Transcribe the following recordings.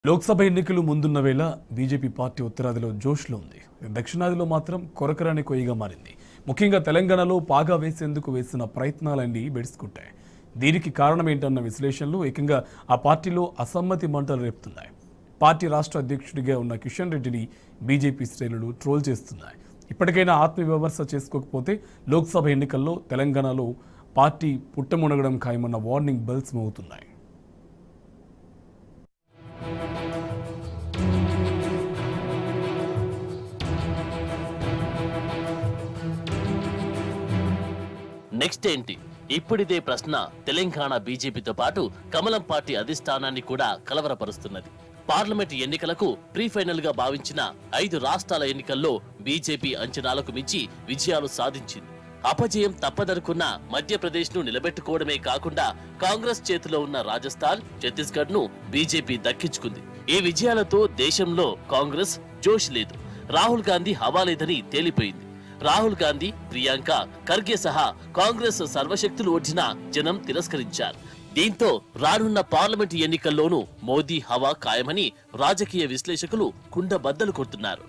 లోక్సభ ఎన్నికలు ముందున్న వేళ బీజేపీ పార్టీ ఉత్తరాదిలో జోష్లో ఉంది దక్షిణాదిలో మాత్రం కొరకరాని కొయ్యగా మారింది ముఖ్యంగా తెలంగాణలో పాగా వేసేందుకు వేసిన ప్రయత్నాలన్నీ బెడుచుకుంటాయి దీనికి కారణం ఏంటన్న విశ్లేషణలు ఏకంగా ఆ పార్టీలో అసమ్మతి మంటలు రేపుతున్నాయి పార్టీ రాష్ట్ర అధ్యక్షుడిగా ఉన్న కిషన్ రెడ్డిని బీజేపీ శ్రేణులు ట్రోల్ చేస్తున్నాయి ఇప్పటికైనా ఆత్మవిమర్శ చేసుకోకపోతే లోక్సభ ఎన్నికల్లో తెలంగాణలో పార్టీ పుట్టమునగడం ఖాయమన్న వార్నింగ్ బెల్స్ మోగుతున్నాయి నెక్స్ట్ ఏంటి ఇప్పుడిదే ప్రశ్న తెలంగాణ బీజేపీతో పాటు కమలం పార్టీ అధిష్టానాన్ని కూడా కలవరపరుస్తున్నది పార్లమెంట్ ఎన్నికలకు ప్రీ ఫైనల్ గా భావించిన ఐదు రాష్ట్రాల ఎన్నికల్లో బీజేపీ అంచనాలకు మించి విజయాలు సాధించింది అపజయం తప్పదనుకున్న మధ్యప్రదేశ్ ను నిలబెట్టుకోవడమే కాకుండా కాంగ్రెస్ చేతిలో ఉన్న రాజస్థాన్ ఛత్తీస్గఢ్ ను బీజేపీ దక్కించుకుంది ఈ విజయాలతో దేశంలో కాంగ్రెస్ జోష్ లేదు రాహుల్ గాంధీ హవా లేదని తేలిపోయింది రాహుల్ గాంధీ ప్రియాంక ఖర్గే సహా కాంగ్రెస్ సర్వశక్తులు ఒడ్డిన జనం తిరస్కరించారు దీంతో రానున్న పార్లమెంటు ఎన్నికల్లోనూ మోదీ హవా ఖాయమని రాజకీయ విశ్లేషకులు కుండబద్దలు కొడుతున్నారు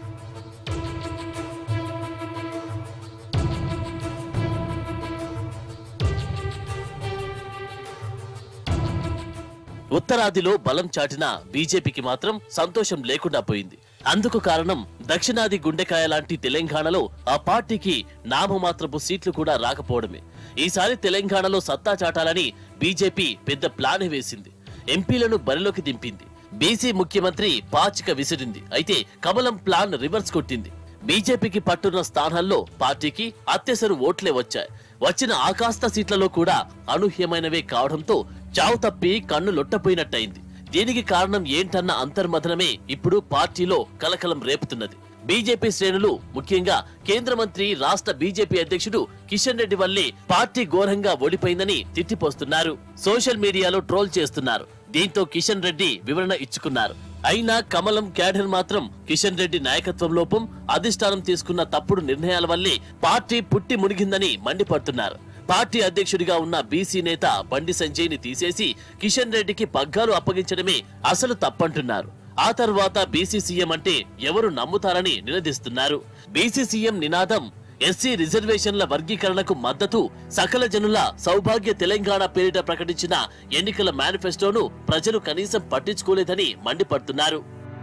ఉత్తరాదిలో బలం చాటిన బీజేపీకి మాత్రం సంతోషం లేకుండా పోయింది అందుకు కారణం దక్షిణాది గుండెకాయ లాంటి తెలంగాణలో ఆ పార్టీకి నామమాత్రపు సీట్లు కూడా రాకపోవడమే ఈసారి తెలంగాణలో సత్తా చాటాలని బీజేపీ పెద్ద ప్లాన్ వేసింది ఎంపీలను బరిలోకి దింపింది బీసీ ముఖ్యమంత్రి పాచిక విసిరింది అయితే కమలం ప్లాన్ రివర్స్ కొట్టింది బీజేపీకి పట్టున్న స్థానాల్లో పార్టీకి అత్యసరు ఓట్లే వచ్చాయి వచ్చిన ఆకాస్త సీట్లలో కూడా అనూహ్యమైనవే కావడంతో చావు తప్పి కన్ను లొట్టపోయినట్టయింది దీనికి కారణం ఏంటన్న అంతర్మథనమే ఇప్పుడు పార్టీలో కలకలం రేపుతున్నది బీజేపీ శ్రేణులు ముఖ్యంగా కేంద్ర మంత్రి రాష్ట్ర బీజేపీ అధ్యక్షుడు కిషన్ రెడ్డి వల్లే పార్టీ ఘోరంగా ఓడిపోయిందని తిట్టిపోస్తున్నారు సోషల్ మీడియాలో ట్రోల్ చేస్తున్నారు దీంతో కిషన్ రెడ్డి వివరణ ఇచ్చుకున్నారు అయినా కమలం క్యాడర్ మాత్రం కిషన్ రెడ్డి నాయకత్వం లోపం అధిష్టానం తీసుకున్న తప్పుడు నిర్ణయాల వల్లే పార్టీ పుట్టి మునిగిందని మండిపడుతున్నారు పార్టీ అధ్యక్షుడిగా ఉన్న బీసీ నేత బండి సంజయ్ ని తీసేసి కిషన్ రెడ్డికి పగ్గాలు అప్పగించడమే అసలు తప్పంటున్నారు ఆ తర్వాత బీసీ సీఎం అంటే ఎవరు నమ్ముతారని నిలదీస్తున్నారు బీసీ సీఎం నినాదం ఎస్సీ రిజర్వేషన్ల వర్గీకరణకు మద్దతు సకల జనుల సౌభాగ్య తెలంగాణ పేరిట ప్రకటించిన ఎన్నికల మేనిఫెస్టోను ప్రజలు కనీసం పట్టించుకోలేదని మండిపడుతున్నారు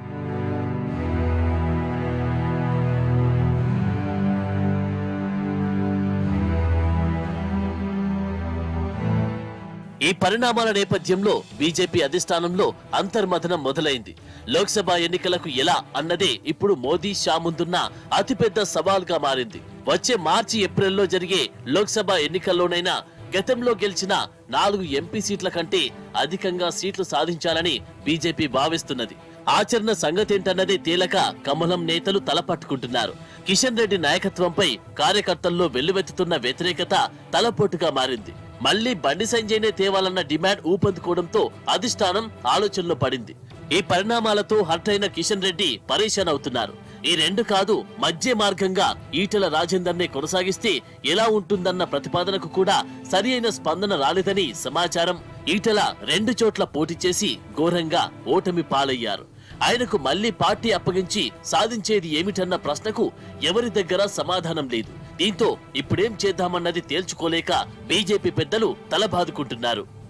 ఈ పరిణామాల నేపథ్యంలో బీజేపీ అధిష్టానంలో అంతర్మథనం మొదలైంది లోక్సభ ఎన్నికలకు ఎలా అన్నదే ఇప్పుడు మోదీ షా ముందున్న అతిపెద్ద సవాల్గా మారింది వచ్చే మార్చి ఏప్రిల్లో జరిగే లోక్సభ ఎన్నికల్లోనైనా గతంలో గెలిచిన నాలుగు ఎంపీ సీట్ల కంటే అధికంగా సీట్లు సాధించాలని బీజేపీ భావిస్తున్నది ఆచరణ సంగతేంటన్నదే తేలక కమలం నేతలు తలపట్టుకుంటున్నారు కిషన్ రెడ్డి నాయకత్వంపై కార్యకర్తల్లో వెల్లువెత్తుతున్న వ్యతిరేకత తలపోటుగా మారింది మళ్లీ బండి సంజయ్నే తేవాలన్న డిమాండ్ ఊపందుకోవడంతో అధిష్టానం ఆలోచనలో పడింది ఈ పరిణామాలతో హర్ట్ అయిన కిషన్ రెడ్డి పరేషాన్ అవుతున్నారు ఈ రెండు కాదు మధ్య మార్గంగా ఈటెల రాజేందర్ నే కొనసాగిస్తే ఎలా ఉంటుందన్న ప్రతిపాదనకు కూడా సరి అయిన స్పందన రాలేదని సమాచారం ఈటెల రెండు చోట్ల పోటీ చేసి ఘోరంగా ఓటమి పాలయ్యారు ఆయనకు మళ్లీ పార్టీ అప్పగించి సాధించేది ఏమిటన్న ప్రశ్నకు ఎవరి దగ్గర సమాధానం లేదు దీంతో ఇప్పుడేం చేద్దామన్నది తేల్చుకోలేక బీజేపీ పెద్దలు తలబాదుకుంటున్నారు